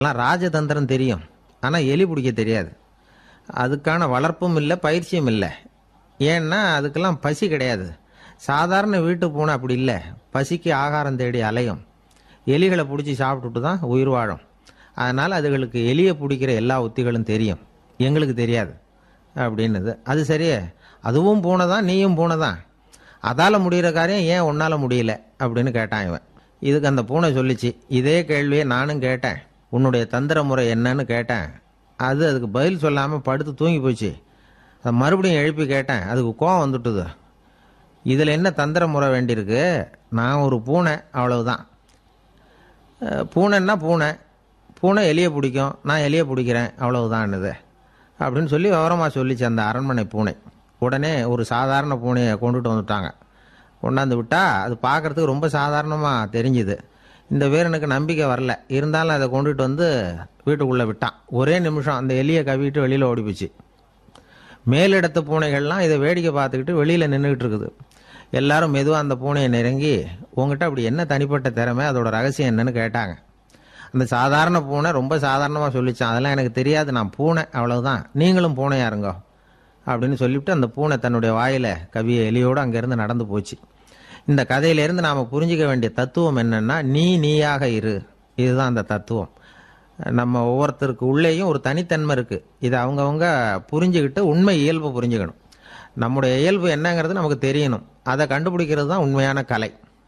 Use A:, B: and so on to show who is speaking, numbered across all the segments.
A: எல்லாம் ராஜதந்திரம் தெரியும் ஆனால் எலி பிடிக்க தெரியாது அதுக்கான வளர்ப்பும் இல்லை பயிற்சியும் இல்லை ஏன்னா அதுக்கெல்லாம் பசி கிடையாது சாதாரண வீட்டு பூனை அப்படி இல்லை பசிக்கு ஆகாரம் தேடி அலையும் எலிகளை பிடிச்சி சாப்பிட்டுட்டு தான் உயிர் வாழும் அதனால் அதுகளுக்கு எலியை பிடிக்கிற எல்லா உத்திகளும் தெரியும் எங்களுக்கு தெரியாது அப்படின்னுது அது சரியே அதுவும் பூனை தான் நீயும் பூனை தான் அதால் முடிகிற காரியம் ஏன் உன்னால் முடியல அப்படின்னு கேட்டான் இவன் இதுக்கு அந்த பூனை சொல்லிச்சு இதே கேள்வியை நானும் கேட்டேன் உன்னுடைய தந்திர முறை என்னன்னு கேட்டேன் அது அதுக்கு பதில் சொல்லாமல் படுத்து தூங்கி போச்சு அதை மறுபடியும் எழுப்பி கேட்டேன் அதுக்கு கோவம் வந்துட்டுது இதில் என்ன தந்திர முறை வேண்டியிருக்கு நான் ஒரு பூனை அவ்வளவுதான் அஹ், பூனைன்னா பூனை பூனை எலியை பிடிக்கும் நான் எலியை பிடிக்கிறேன் அவ்வளவுதான்னுது அப்படின்னு சொல்லி விவரமாக சொல்லிச்சு அந்த அரண்மனை பூனை உடனே ஒரு சாதாரண பூனையை கொண்டுட்டு வந்துட்டாங்க கொண்டாந்து விட்டா அது பார்க்கறதுக்கு ரொம்ப சாதாரணமாக தெரிஞ்சுது இந்த வீரனுக்கு நம்பிக்கை வரல இருந்தாலும் அதை கொண்டுட்டு வந்து வீட்டுக்குள்ளே விட்டான் ஒரே நிமிஷம் அந்த எலியை கவிட்டு வெளியில் ஓடிப்போச்சு மேலிடத்து பூனைகள்லாம் இதை வேடிக்கை பார்த்துக்கிட்டு வெளியில் நின்றுக்கிட்டு இருக்குது எல்லாரும் மெதுவாக அந்த பூனையை நெருங்கி உங்ககிட்ட அப்படி என்ன தனிப்பட்ட திறமை அதோட ரகசியம் என்னன்னு கேட்டாங்க அந்த சாதாரண பூனை ரொம்ப சாதாரணமாக சொல்லிச்சான் அதெல்லாம் எனக்கு தெரியாது நான் பூனை அவ்வளவுதான் நீங்களும் பூனையா இருங்க அப்படின்னு சொல்லிவிட்டு அந்த பூனை தன்னுடைய வாயில கவிய எலியோடு அங்கேருந்து நடந்து போச்சு இந்த கதையிலேருந்து நாம் புரிஞ்சிக்க வேண்டிய தத்துவம் என்னன்னா நீ நீயாக இரு இதுதான் அந்த தத்துவம் நம்ம ஒவ்வொருத்தருக்கு உள்ளேயும் ஒரு தனித்தன்மை இருக்குது இதை அவங்கவங்க புரிஞ்சுக்கிட்டு உண்மை இயல்பு புரிஞ்சுக்கணும் நம்முடைய இயல்பு என்னங்கிறது நமக்கு தெரியணும் அதை கண்டுபிடிக்கிறது தான் உண்மையான கலை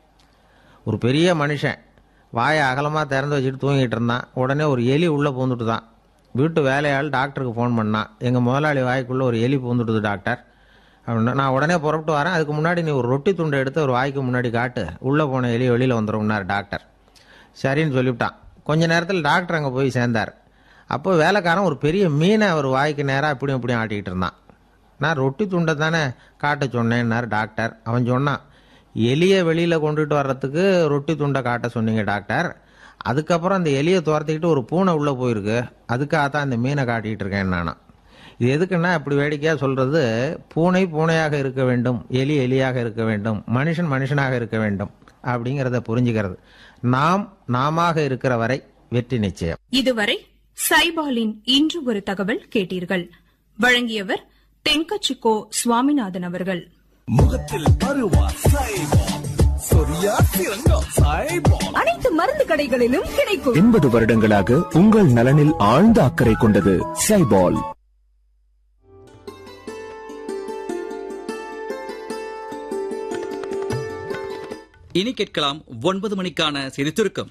A: ஒரு பெரிய மனுஷன் வாயை அகலமாக திறந்து வச்சுட்டு தூங்கிட்டு இருந்தான் உடனே ஒரு எலி உள்ளே பூந்துட்டு தான் வீட்டு வேலையாள் டாக்டருக்கு ஃபோன் பண்ணான் எங்கள் முதலாளி வாய்க்குள்ளே ஒரு எலி பூந்துட்டுது டாக்டர் அப்படின்னா நான் உடனே புறப்பட்டு வரேன் அதுக்கு முன்னாடி நீ ஒரு ரொட்டி துண்டை எடுத்து ஒரு வாய்க்கு முன்னாடி காட்டு உள்ளே போன எலி வெளியில் வந்துடும்னார் டாக்டர் சரின்னு சொல்லிவிட்டான் கொஞ்ச நேரத்தில் டாக்டர் அங்கே போய் சேர்ந்தார் அப்போ வேலைக்காரன் ஒரு பெரிய மீனை அவர் வாய்க்கு நேராக இப்படியும் இப்படியும் ஆட்டிக்கிட்டு இருந்தான் நான் ரொட்டி துண்டை தானே காட்ட சொன்னேன்னார் டாக்டர் அவன் சொன்னான் எலியை வெளியில் கொண்டுட்டு வர்றதுக்கு ரொட்டி துண்டை காட்ட சொன்னீங்க டாக்டர் அதுக்கப்புறம் அந்த எலியை துரத்திக்கிட்டு ஒரு பூனை உள்ளே போயிருக்கு அதுக்காக தான் இந்த மீனை காட்டிக்கிட்டு இருக்கேன் நானா இது எதுக்குன்னா இப்படி வேடிக்கையாக சொல்கிறது பூனை பூனையாக இருக்க வேண்டும் எலி எலியாக இருக்க வேண்டும் மனுஷன் மனுஷனாக இருக்க வேண்டும் அப்படிங்கிறத புரிஞ்சுக்கிறது நாம் நாமாக இருக்கிற வரை வெற்றி நிச்சயம்
B: இதுவரை சைபாலின் இன்று ஒரு தகவல் கேட்டீர்கள் வழங்கியவர் தென்கச்சிக்கோ சுவாமிநாதன் அவர்கள்
C: முகத்தில் பருவா சைபால் சொரியா சிறங்கா சைபால்
D: அனைத்து மருந்து கடைகளிலும் கிடைக்கும்
E: எண்பது வருடங்களாக உங்கள் நலனில் ஆழ்ந்த அக்கறை கொண்டது சைபால்
F: இனி கேட்கலாம் ஒன்பது மணிக்கான செய்திச் சுருக்கம்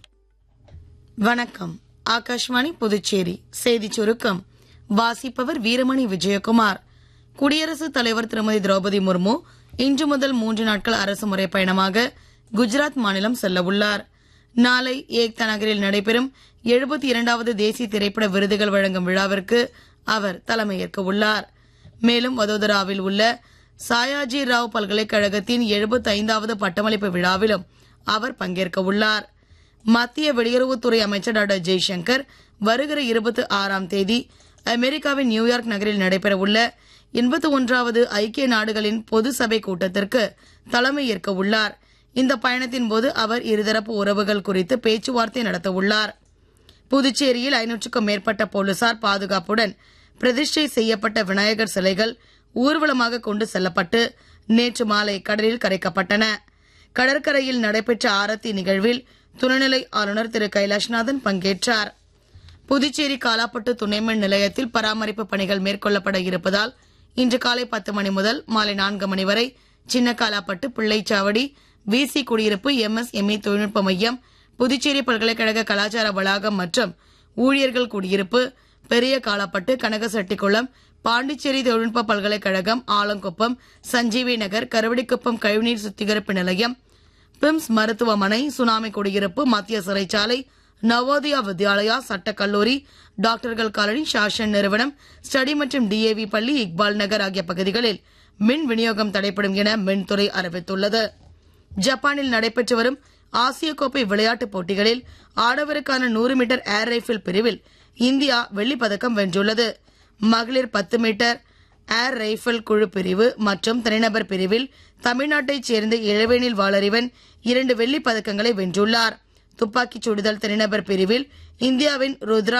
G: வணக்கம் ஆகாஷ்வாணி புதுச்சேரி செய்திச் சுருக்கம் வாசிப்பவர் வீரமணி விஜயகுமார் குடியரசுத் தலைவர் திருமதி திரௌபதி முர்மு இன்று முதல் மூன்று நாட்கள் அரசு முறை பயணமாக குஜராத் மாநிலம் செல்ல உள்ளார் நாளை ஏக்தா நகரில் நடைபெறும் எழுபத்தி இரண்டாவது தேசிய திரைப்பட விருதுகள் வழங்கும் விழாவிற்கு அவர் தலைமையேற்க உள்ளார் மேலும் வதோதராவில் உள்ள சாயாஜி ராவ் பல்கலைக்கழகத்தின் 75வது பட்டமளிப்பு விழாவிலும் அவர் பங்கேற்க உள்ளார் மத்திய வெளியுறவுத்துறை அமைச்சர் டாக்டர் ஜெய்சங்கர் வருகிற இருபத்தி ஆறாம் தேதி அமெரிக்காவின் நியூயார்க் நகரில் நடைபெறவுள்ள எண்பத்தி ஒன்றாவது ஐக்கிய நாடுகளின் பொது சபை கூட்டத்திற்கு தலைமையேற்க உள்ளார் இந்த பயணத்தின் போது அவர் இருதரப்பு உறவுகள் குறித்து பேச்சுவார்த்தை நடத்த உள்ளார் புதுச்சேரியில் ஐநூற்றுக்கும் மேற்பட்ட போலீசார் பாதுகாப்புடன் பிரதிஷ்டை செய்யப்பட்ட விநாயகர் சிலைகள் ஊர்வலமாக கொண்டு செல்லப்பட்டு நேற்று மாலை கடலில் கரைக்கப்பட்டன கடற்கரையில் நடைபெற்ற ஆரத்தி நிகழ்வில் துணைநிலை ஆளுநர் திரு கைலாஷ்நாதன் பங்கேற்றார் புதுச்சேரி காலாப்பட்டு துணைமின் நிலையத்தில் பராமரிப்பு பணிகள் மேற்கொள்ளப்பட இருப்பதால் இன்று காலை பத்து மணி முதல் மாலை நான்கு மணி வரை சின்ன காலாப்பட்டு பிள்ளைச்சாவடி விசி குடியிருப்பு எம்எஸ்எம்இ தொழில்நுட்ப மையம் புதுச்சேரி பல்கலைக்கழக கலாச்சார வளாகம் மற்றும் ஊழியர்கள் குடியிருப்பு பெரிய காலாப்பட்டு கனகசெட்டிக்குளம் பாண்டிச்சேரி தொழில்நுட்ப பல்கலைக்கழகம் ஆலங்குப்பம் சஞ்சீவி நகர் கருவடிக்குப்பம் கழிவுநீர் சுத்திகரிப்பு நிலையம் பிம்ஸ் மருத்துவமனை சுனாமி குடியிருப்பு மத்திய சிறைச்சாலை நவோதயா வித்யாலயா சட்டக்கல்லூரி டாக்டர்கள் காலனி ஷாஷன் நிறுவனம் ஸ்டடி மற்றும் டிஏவி பள்ளி இக்பால் நகர் ஆகிய பகுதிகளில் மின் விநியோகம் தடைப்படும் என மின்துறை அறிவித்துள்ளது ஜப்பானில் நடைபெற்று வரும் ஆசிய கோப்பை விளையாட்டுப் போட்டிகளில் ஆடவருக்கான நூறு மீட்டர் ஏர் ரைபிள் பிரிவில் இந்தியா வெள்ளிப் பதக்கம் வென்றுள்ளது மகளிர் பத்து மீட்டர் ஏர் ரைபிள் குழு பிரிவு மற்றும் தனிநபர் பிரிவில் தமிழ்நாட்டைச் சேர்ந்த இளவேனில் வாளறிவன் இரண்டு வெள்ளிப் பதக்கங்களை வென்றுள்ளார் துப்பாக்கிச் சுடுதல் தனிநபர் பிரிவில் இந்தியாவின் ருத்ரா